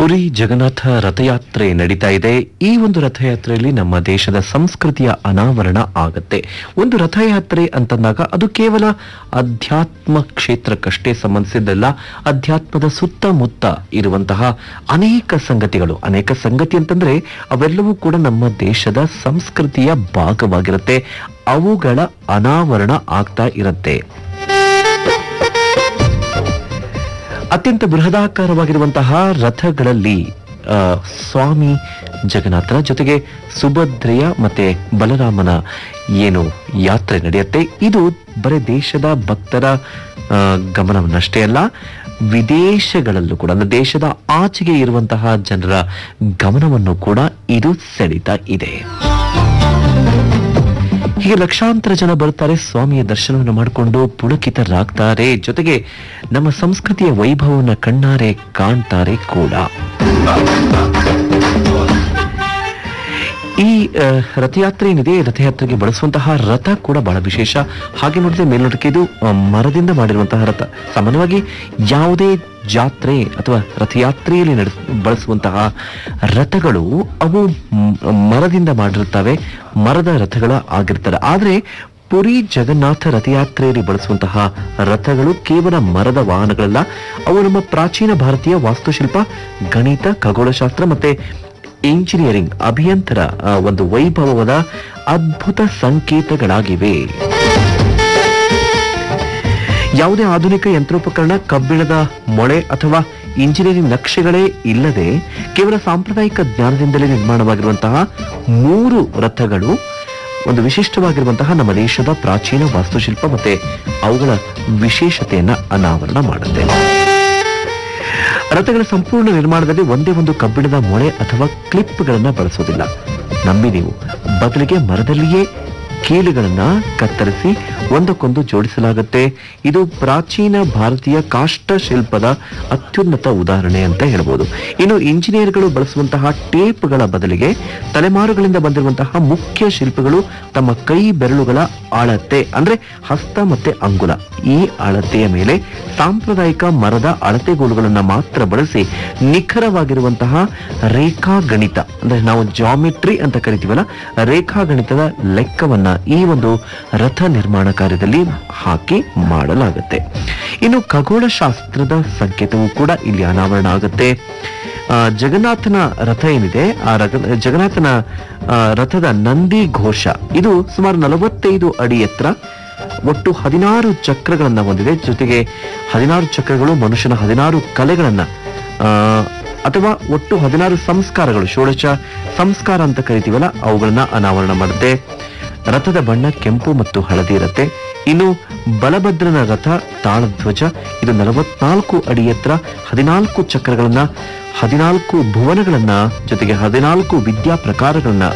ಪುರಿ ಜಗನ್ನಾಥ ರಥಯಾತ್ರೆ ನಡೀತಾ ಇದೆ ಈ ಒಂದು ರಥಯಾತ್ರೆಯಲ್ಲಿ ನಮ್ಮ ದೇಶದ ಸಂಸ್ಕೃತಿಯ ಅನಾವರಣ ಆಗತ್ತೆ ಒಂದು ರಥಯಾತ್ರೆ ಅಂತಂದಾಗ ಅದು ಕೇವಲ ಅಧ್ಯಾತ್ಮ ಕ್ಷೇತ್ರಕ್ಕಷ್ಟೇ ಸಂಬಂಧಿಸಿದ್ದಲ್ಲ ಅಧ್ಯಾತ್ಮದ ಸುತ್ತಮುತ್ತ ಇರುವಂತಹ ಅನೇಕ ಸಂಗತಿಗಳು ಅನೇಕ ಸಂಗತಿ ಅಂತಂದ್ರೆ ಅವೆಲ್ಲವೂ ಕೂಡ ನಮ್ಮ ದೇಶದ ಸಂಸ್ಕೃತಿಯ ಭಾಗವಾಗಿರುತ್ತೆ ಅವುಗಳ ಅನಾವರಣ ಆಗ್ತಾ ಇರುತ್ತೆ ಅತ್ಯಂತ ಬೃಹದಾಕಾರವಾಗಿರುವಂತಹ ರಥಗಳಲ್ಲಿ ಆ, ಸ್ವಾಮಿ ಜಗನ್ನಾಥನ ಜೊತೆಗೆ ಸುಭದ್ರೆಯ ಮತ್ತೆ ಬಲರಾಮನ ಏನು ಯಾತ್ರೆ ನಡೆಯುತ್ತೆ ಇದು ಬರೀ ದೇಶದ ಭಕ್ತರ ಆ, ಗಮನವನ್ನಷ್ಟೇ ಅಲ್ಲ ವಿದೇಶಗಳಲ್ಲೂ ಕೂಡ ಅಂದ್ರೆ ದೇಶದ ಆಚೆಗೆ ಇರುವಂತಹ ಜನರ ಗಮನವನ್ನು ಕೂಡ ಇದು ಸೆಳೀತಾ ಇದೆ ಹೀಗೆ ಲಕ್ಷಾಂತರ ಜನ ಬರ್ತಾರೆ ಸ್ವಾಮಿಯ ದರ್ಶನವನ್ನು ಮಾಡಿಕೊಂಡು ಪುಳಕಿತರಾಗ್ತಾರೆ ಜೊತೆಗೆ ನಮ್ಮ ಸಂಸ್ಕೃತಿಯ ವೈಭವವನ್ನು ಕಣ್ಣಾರೆ ಕಾಣ್ತಾರೆ ಕೂಡ ಈ ಆ, ರಥಯಾತ್ರೆ ಏನಿದೆ ರಥಯಾತ್ರೆಗೆ ಬಳಸುವಂತಹ ರಥ ಕೂಡ ಬಹಳ ವಿಶೇಷ ಹಾಗೆ ನೋಡಿದ್ರೆ ಮೇಲ್ನೋಟಕ್ಕೆ ಇದು ಆ, ಮರದಿಂದ ಮಾಡಿರುವಂತಹ ರಥ ಸಾಮಾನ್ಯವಾಗಿ ಯಾವುದೇ ಜಾತ್ರೆ ಅಥವಾ ರಥಯಾತ್ರೆಯಲ್ಲಿ ನಡೆಸ ಬಳಸುವಂತಹ ರಥಗಳು ಅವು ಮ್, ಮರದಿಂದ ಮಾಡಿರುತ್ತವೆ ಮರದ ರಥಗಳ ಆಗಿರ್ತಾರೆ ಆದ್ರೆ ಪುರಿ ಜಗನ್ನಾಥ ರಥಯಾತ್ರೆಯಲ್ಲಿ ಬಳಸುವಂತಹ ರಥಗಳು ಕೇವಲ ಮರದ ವಾಹನಗಳಲ್ಲ ಅವು ನಮ್ಮ ಪ್ರಾಚೀನ ಭಾರತೀಯ ವಾಸ್ತುಶಿಲ್ಪ ಗಣಿತ ಖಗೋಳಶಾಸ್ತ್ರ ಮತ್ತೆ ಇಂಜಿನಿಯರಿಂಗ್ ಅಭಿಯಂತರ ಆ, ಒಂದು ವೈಭವದ ಅದ್ಭುತ ಸಂಕೇತಗಳಾಗಿವೆ ಯಾವುದೇ ಆಧುನಿಕ ಯಂತ್ರೋಪಕರಣ ಕಬ್ಬಿಣದ ಮೊಳೆ ಅಥವಾ ಇಂಜಿನಿಯರಿಂಗ್ ನಕ್ಷೆಗಳೇ ಇಲ್ಲದೆ ಕೇವಲ ಸಾಂಪ್ರದಾಯಿಕ ಜ್ಞಾನದಿಂದಲೇ ನಿರ್ಮಾಣವಾಗಿರುವಂತಹ ಮೂರು ರಥಗಳು ಒಂದು ವಿಶಿಷ್ಟವಾಗಿರುವಂತಹ ನಮ್ಮ ದೇಶದ ಪ್ರಾಚೀನ ವಾಸ್ತುಶಿಲ್ಪ ಮತ್ತೆ ಅವುಗಳ ವಿಶೇಷತೆಯನ್ನ ಅನಾವರಣ ಮಾಡುತ್ತೆ ರಥಗಳ ಸಂಪೂರ್ಣ ನಿರ್ಮಾಣದಲ್ಲಿ ಒಂದೇ ಒಂದು ಕಬ್ಬಿಣದ ಮೊಳೆ ಅಥವಾ ಕ್ಲಿಪ್ಗಳನ್ನ ಬಳಸೋದಿಲ್ಲ ನಂಬಿ ನೀವು ಬದಲಿಗೆ ಮರದಲ್ಲಿಯೇ ಕೀಲುಗಳನ್ನ ಕತ್ತರಿಸಿ ಒಂದಕ್ಕೊಂದು ಜೋಡಿಸಲಾಗುತ್ತೆ ಇದು ಪ್ರಾಚೀನ ಭಾರತೀಯ ಕಾಷ್ಟ ಶಿಲ್ಪದ ಅತ್ಯುನ್ನತ ಉದಾಹರಣೆ ಅಂತ ಹೇಳ್ಬೋದು ಇನ್ನು ಇಂಜಿನಿಯರ್ಗಳು ಬಳಸುವಂತಹ ಟೇಪ್ಗಳ ಬದಲಿಗೆ ತಲೆಮಾರುಗಳಿಂದ ಬಂದಿರುವಂತಹ ಮುಖ್ಯ ಶಿಲ್ಪಿಗಳು ತಮ್ಮ ಕೈ ಬೆರಳುಗಳ ಅಳತೆ ಅಂದ್ರೆ ಹಸ್ತ ಮತ್ತೆ ಅಂಗುಲ ಈ ಅಳತೆಯ ಮೇಲೆ ಸಾಂಪ್ರದಾಯಿಕ ಮರದ ಅಳತೆಗೋಲುಗಳನ್ನ ಮಾತ್ರ ಬಳಸಿ ನಿಖರವಾಗಿರುವಂತಹ ರೇಖಾಗಣಿತ ಅಂದ್ರೆ ನಾವು ಜಾಮಿಟ್ರಿ ಅಂತ ಕರಿತೀವಲ್ಲ ರೇಖಾಗಣಿತದ ಲೆಕ್ಕವನ್ನ ಈ ಒಂದು ರಥ ನಿರ್ಮಾಣ ಕಾರ್ಯದಲ್ಲಿ ಹಾಕಿ ಮಾಡಲಾಗುತ್ತೆ ಇನ್ನು ಖಗೋಳಶಾಸ್ತ್ರದ ಸಂಕೇತವೂ ಕೂಡ ಇಲ್ಲಿ ಅನಾವರಣ ಆಗುತ್ತೆ ಆ, ಜಗನ್ನಾಥನ ರಥ ಏನಿದೆ ಆ ರಥ ಜಗನ್ನಾಥನ ಆ, ರಥದ ನಂದಿ ಘೋಷ ಇದು ಸುಮಾರು ನಲವತ್ತೈದು ಅಡಿ ಎತ್ತರ ಒಟ್ಟು ಹದಿನಾರು ಚಕ್ರಗಳನ್ನ ಹೊಂದಿದೆ ಜೊತೆಗೆ ಹದಿನಾರು ಚಕ್ರಗಳು ಮನುಷ್ಯನ ಹದಿನಾರು ಕಲೆಗಳನ್ನ ಆ, ಅಥವಾ ಒಟ್ಟು ಹದಿನಾರು ಸಂಸ್ಕಾರಗಳು ಷೋಡಶ ಸಂಸ್ಕಾರ ಅಂತ ಕರಿತೀವಲ್ಲ ಅವುಗಳನ್ನ ಅನಾವರಣ ಮಾಡುತ್ತೆ ರಥದ ಬಣ್ಣ ಕೆಂಪು ಮತ್ತು ಹಳದಿ ಇರುತ್ತೆ ಇನ್ನು ಬಲಭದ್ರನ ರಥ ತಾಳಧ್ವಜ ಇದು ನಲವತ್ನಾಲ್ಕು ಅಡಿ ಎತ್ತರ ಹದಿನಾಲ್ಕು ಚಕ್ರಗಳನ್ನ ಹದಿನಾಲ್ಕು ಭುವನಗಳನ್ನ ಜೊತೆಗೆ ಹದಿನಾಲ್ಕು ವಿದ್ಯಾ ಪ್ರಕಾರಗಳನ್ನ